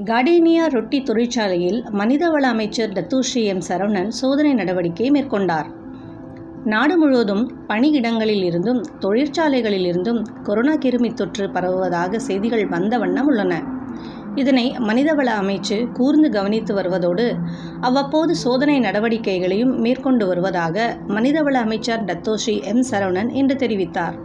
gardenia ரொட்டி தொழிற்சாலையில் மனிதவள அமைச்சர் டத்தூஸ்ரீ எம் சரவணன் சோதனை நடவடிக்கை மேற்கொண்டார் நாடு முழுவதும் பணியிடங்களில் இருந்தும் தொழிற்சாலைகளில் இருந்தும் கொரோனா கிருமி தொற்று பரவுவதாக செய்திகள் வந்த வண்ணம் உள்ளன இதனை மனிதவள அமைச்சு கூர்ந்து கவனித்து வருவதோடு அவ்வப்போது சோதனை நடவடிக்கைகளையும் மேற்கொண்டு வருவதாக மனிதவள அமைச்சர் டத்தோஸ்ரீ எம் சரவணன் இன்று தெரிவித்தார்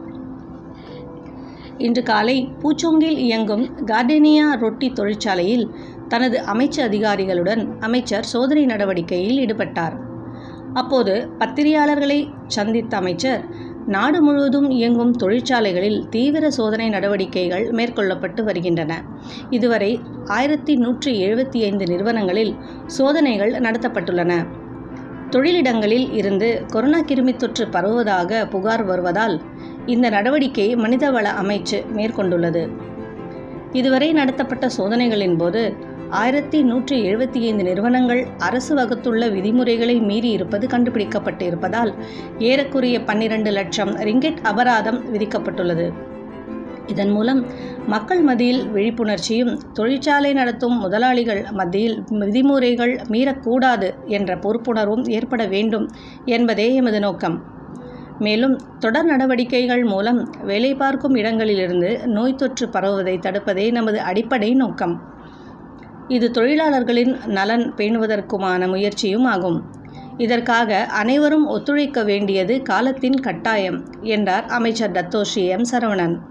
இன்று காலை பூச்சோங்கில் இயங்கும் கார்டேனியா ரொட்டி தொழிற்சாலையில் தனது அமைச்சு அதிகாரிகளுடன் அமைச்சர் சோதனை நடவடிக்கையில் ஈடுபட்டார் அப்போது பத்திரிகையாளர்களை சந்தித்த அமைச்சர் நாடு முழுவதும் இயங்கும் தொழிற்சாலைகளில் தீவிர சோதனை நடவடிக்கைகள் மேற்கொள்ளப்பட்டு வருகின்றன இதுவரை ஆயிரத்தி நூற்றி எழுபத்தி ஐந்து நிறுவனங்களில் சோதனைகள் நடத்தப்பட்டுள்ளன தொழிலிடங்களில் இருந்து கொரோனா கிருமி தொற்று பரவுவதாக புகார் வருவதால் இந்த நடவடிக்கை மனிதவள அமைச்சு மேற்கொண்டுள்ளது இதுவரை நடத்தப்பட்ட சோதனைகளின் போது ஆயிரத்தி நூற்றி எழுபத்தி ஐந்து நிறுவனங்கள் அரசு வகுத்துள்ள விதிமுறைகளை மீறி இருப்பது கண்டுபிடிக்கப்பட்டு இருப்பதால் ஏறக்குறைய பன்னிரண்டு லட்சம் ரிங்கெட் அபராதம் விதிக்கப்பட்டுள்ளது இதன் மூலம் மக்கள் மத்தியில் விழிப்புணர்ச்சியும் தொழிற்சாலை நடத்தும் முதலாளிகள் மத்தியில் விதிமுறைகள் மீறக்கூடாது என்ற பொறுப்புணர்வும் ஏற்பட வேண்டும் என்பதே எமது நோக்கம் மேலும் தொடர் நடவடிக்கைகள் மூலம் வேலை பார்க்கும் இடங்களிலிருந்து நோய் தொற்று பரவுவதை தடுப்பதே நமது அடிப்படை நோக்கம் இது தொழிலாளர்களின் நலன் பேணுவதற்குமான முயற்சியும் ஆகும் இதற்காக அனைவரும் ஒத்துழைக்க வேண்டியது காலத்தின் கட்டாயம் என்றார் அமைச்சர் டத்தோஸ்ரீ எம் சரவணன்